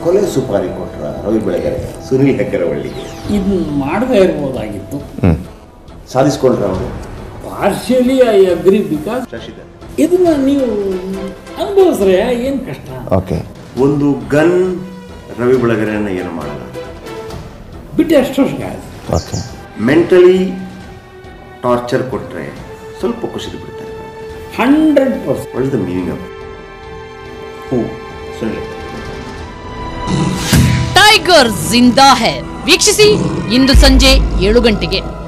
ಕೊಲೆ ಸುಪಾರಿ ಕೊಟ್ರ ರವಿ ಬೆಳಗೆರೆ ಸುನಿಲ್ ಹೆಕ್ಕರವಳ್ಳಿಗೆ ಇದನ್ನ ಮಾಡದೇ ಇರ್ಬೋದಾಗಿತ್ತು ಸಾಧಿಸ್ಕೊಂಡ್ರ ಅವರು partially I agree because Shashidhar ಇದನ್ನ ನೀವು ಅನುಭವಿಸ್ರೆ ಏನು ಕಷ್ಟ ಓಕೆ ಒಂದು ಗನ್ ರವಿ ಬೆಳಗೆರೆಯನ್ನ ಏನು ಮಾಡಲ್ಲ ಬಿಟ್ಟು ಎಷ್ಟು ವರ್ಷ ಆಯ್ತು ಓಕೆ ಮೆಂಟಲಿ ಟಾರ್ಚರ್ ಕೊಟ್ಟರೆ ಸ್ವಲ್ಪ ಖುಷಿ ಬಿಡ್ತಾರೆ hundred percent what is the meaning of who Sunil Tiger Zinda Hai ವೀಕ್ಷಿಸಿ ಇಂದು ಸಂಜೆ ಏಳು ಗಂಟೆಗೆ